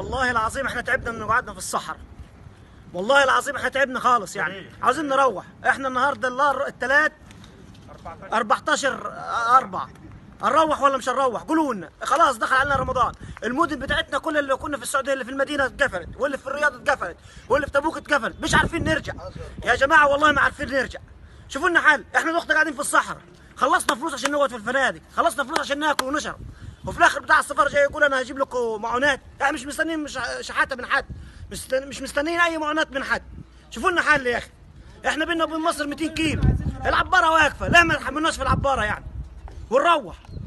والله العظيم احنا تعبنا من قعدنا في الصحراء والله العظيم احنا تعبنا خالص يعني عاوزين نروح احنا النهارده الله الثلاث 14 4 هنروح ولا مش هنروح قولوا لنا خلاص دخل علينا رمضان المدن بتاعتنا كل اللي كنا في السعوديه اللي في المدينه اتقفلت واللي في الرياض اتقفلت واللي في تبوك اتقفلت مش عارفين نرجع يا جماعه والله ما عارفين نرجع شوفوا لنا حل احنا دلوقتي قاعدين في الصحراء خلصنا فلوس عشان نقعد في الفنادق خلصنا فلوس عشان ناكل ونشرب وفي الاخر بتاع السفاره جاي يقول انا هجيب لكم معونات يعني مش مستنيين مش شحاته من حد مش مستن- مش مستنيين اي معونات من حد شوفوا لنا حل يا اخي احنا بينا وبين مصر 200 كيلو العباره واقفه ليه ما نحملناش في العباره يعني ونروح